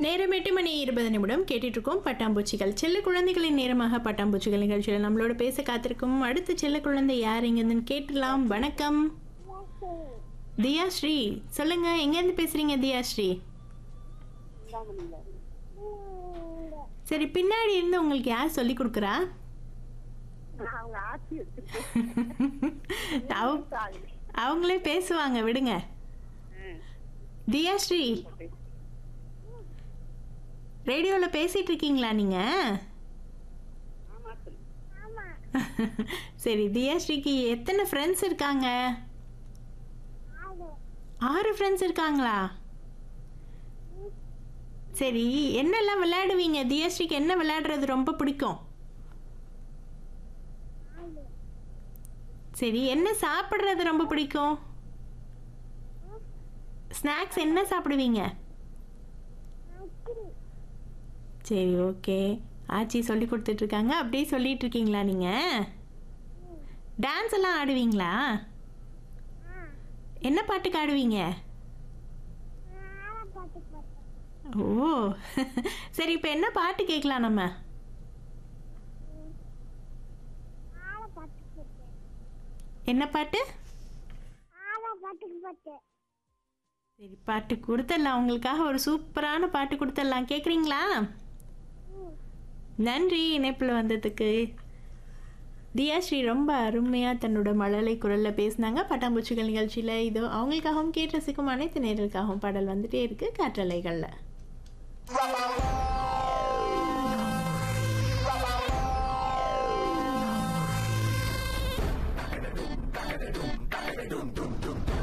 நேரம் எட்டு மணி இருபது நிமிடம் கேட்டுட்டு இருக்கோம் பட்டாம்பூச்சிகள் செல்ல குழந்தைகளின் நேரமாக பட்டாம்பூச்சிகள் நிகழ்ச்சியில் நம்மளோட பேச காத்திருக்கும் அடுத்த செல்ல குழந்தை யார் எங்கேருந்துன்னு கேட்டுலாம் வணக்கம் தியா ஸ்ரீ சொல்லுங்க எங்கேருந்து பேசுறீங்க தியா ஸ்ரீ சரி பின்னாடி இருந்து உங்களுக்கு யார் சொல்லி கொடுக்குறா அவங்க ஆட்சி வச்சுட்டு அவ- அவங்களே பேசுவாங்க விடுங்க தியா ஸ்ரீ ரேடியோவில் பேசிட்டு இருக்கீங்களா நீங்க சரி தியா ஸ்ரீக்கு எத்தனை ஃப்ரெண்ட்ஸ் இருக்காங்க ஆறு ஃப்ரெண்ட்ஸ் இருக்காங்களா சரி என்னெல்லாம் விளையாடுவீங்க தியாஸ்ரீக்கு என்ன விளையாடுறது ரொம்ப பிடிக்கும் சரி என்ன சாப்பிட்றது ரொம்ப பிடிக்கும் ஸ்நாக்ஸ் என்ன சாப்பிடுவீங்க சரி ஓகே ஆச்சி சொல்லி கொடுத்துட்டு இருக்காங்க அப்படியே சொல்லிட்டு இருக்கீங்களா நீங்க டான்ஸ் எல்லாம் ஆடுவீங்களா என்ன பாட்டுக்கு ஆடுவீங்க ஓ சரி இப்போ என்ன பாட்டு கேட்கலாம் நம்ம என்ன பாட்டு சரி பாட்டு கொடுத்துடலாம் உங்களுக்காக ஒரு சூப்பரான பாட்டு கொடுத்துடலாம் கேட்குறீங்களா நன்றி இணைப்பில் வந்ததுக்கு தியாஸ்ரீ ரொம்ப அருமையாக தன்னோட மழலை குரலில் பேசினாங்க பட்டாம்பூச்சிகள் நிகழ்ச்சியில் இதோ அவங்களுக்காகவும் கேட்டு ரசிக்கும் அனைத்து நேர்களுக்காகவும் பாடல் வந்துட்டே இருக்கு காற்றலைகளில்